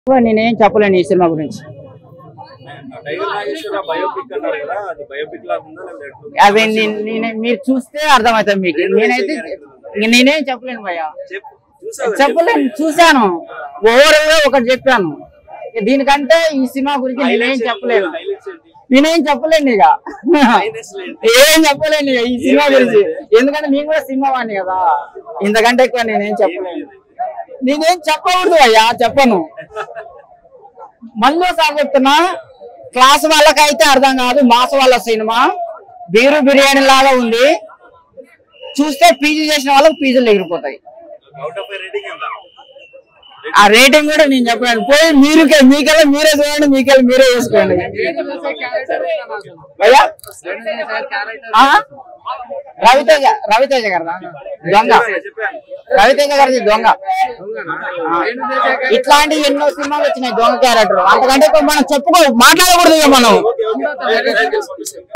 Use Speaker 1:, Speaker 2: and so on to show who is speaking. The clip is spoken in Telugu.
Speaker 1: నేనేం చెప్పలేను ఈ సినిమా గురించి
Speaker 2: టైగర్ నాగేశ్వర బయోపిక్ అన్నారు కదా అది బయోపిక్ లాగా ఉందా లేదా ఎట్లుంది?
Speaker 1: అవి నేను- నేను- మీరు చూస్తే అర్థమవుతుంది మీకు నేనైతే నేనేం చెప్పలేను భయ్య
Speaker 2: చెప్పు చూసావా?
Speaker 1: చెప్పలేను చూశాను ఓవరాల్ గా ఒకటి చెప్పాను దీనికంటే ఈ సినిమా గురించి నేనేం
Speaker 2: Highlights ఏంటి?
Speaker 1: చెప్పలేను
Speaker 2: Highlights ఏంటి?
Speaker 1: నేనేం చెప్పలేను ఇక
Speaker 2: Highlights ఏంటి?
Speaker 1: ఏం చెప్పలేను ఇక ఈ సినిమా గురించి ఎందుకంటే నేను కూడా సినిమా వాడిని కదా ఇంతకంటే ఎక్కువ నేనేం చెప్పలేను నేనేం చెప్పకూడదు అయ్యా చెప్పను మళ్ళీ సార్ చెప్తున్నా క్లాస్ వాళ్ళకైతే అర్థం కాదు మాస్ వాళ్ళ సినిమా బీరు బిర్యానీ లాగా ఉంది చూస్తే పీజీ చేసిన వాళ్ళకి పీజీలు ఎగిరిపోతాయి
Speaker 2: Out of a rating ఎంత?
Speaker 1: ఆ రేటింగ్ కూడా నేను చెప్పలేను పోయి మీరు మీకెళ్ళి మీరే చూడండి మీకెళ్ళి మీరే చేసుకోండి భయ్యా ఆ? రవితేజ రవితేజ గారు దొంగ
Speaker 2: చెప్పాను.
Speaker 1: రవితేజ గారిది దొంగ ఆ. ఇట్లాంటి ఎన్నో సినిమాలు వచ్చినాయి దొంగ క్యారెక్టర్ అంతకంటే ఎక్కువ మనం చెప్పుకో మాట్లాడకూడదు ఇక మనం
Speaker 2: ఓకే, ఓకే.